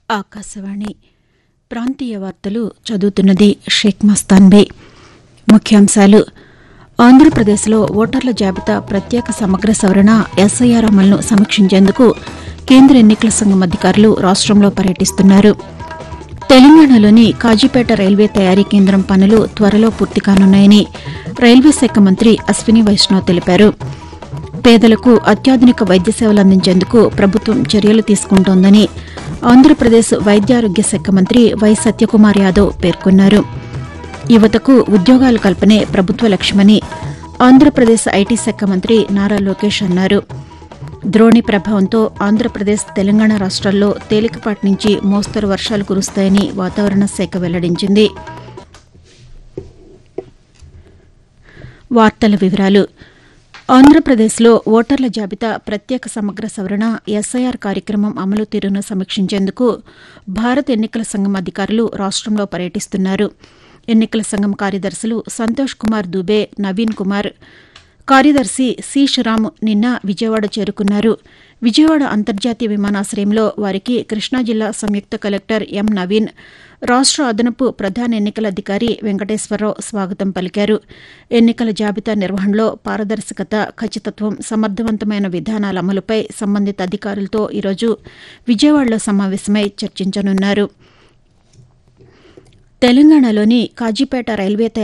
ఆకాశవాణి ప్రాంతీయ వార్తలు చదువుతున్నది షేక్ మస్తాన్బే ముఖ్యాంశాలు ఆంధ్రప్రదేశ్లో ఓటర్ల జాబితా ప్రత్యేక సమగ్ర సవరణ ఎస్ఐఆర్ అమలును సమీక్షించేందుకు కేంద్ర ఎన్నికల సంఘం అధికారులు రాష్టంలో పర్యటిస్తున్నారు తెలంగాణలోని కాజీపేట రైల్వే తయారీ కేంద్రం పనులు త్వరలో పూర్తి కానున్నాయని రైల్వే శాఖ మంత్రి అశ్విని వైష్ణవ్ తెలిపారు పేదలకు అత్యాధునిక వైద్య సేవలు అందించేందుకు ప్రభుత్వం చర్యలు తీసుకుంటోందని ఆంధ్రప్రదేశ్ వైద్యారోగ్య శాఖ మంత్రి వై సత్యకుమార్ యాదవ్ పేర్కొన్నారు యువతకు ఉద్యోగాల కల్పనే ప్రభుత్వ లక్ష్యమని ఆంధ్రప్రదేశ్ ఐటీ శాఖ మంత్రి నారా లోకేష్ అన్నారు ద్రోణి ప్రభావంతో ఆంధ్రప్రదేశ్ తెలంగాణ రాష్ట్రాల్లో తేలికపాటి నుంచి మోస్తరు వర్షాలు కురుస్తాయని వాతావరణ శాఖ వెల్లడించింది వార్తల వివరాలు ఆంధ్రప్రదేశ్లో ఓటర్ల జాబితా ప్రత్యేక సమగ్ర సవరణ ఎస్ఐఆర్ కార్యక్రమం అమలు తీరును సమీక్షించేందుకు భారత ఎన్నికల సంఘం అధికారులు రాష్టంలో పర్యటిస్తున్నారు ఎన్నికల సంఘం కార్యదర్శులు సంతోష్ కుమార్ దుబే నవీన్ కుమార్ కార్యదర్శి సి శ్రీరామ్ నిన్న విజయవాడ చేరుకున్నారు విజయవాడ అంతర్జాతీయ విమానాశ్రయంలో వారికి కృష్ణా జిల్లా సంయుక్త కలెక్టర్ ఎం నవీన్ రాష్ట అదనపు ప్రధాన ఎన్నికల అధికారి వెంకటేశ్వరరావు స్వాగతం పలికారు ఎన్నికల జాబితా నిర్వహణలో పారదర్శకత ఖచ్చితత్వం సమర్థవంతమైన విధానాల అమలుపై సంబంధిత అధికారులతో ఈరోజు విజయవాడలో సమావేశమై చర్చించనున్నారు తెలంగాణలోని కాజీపేట రైల్వే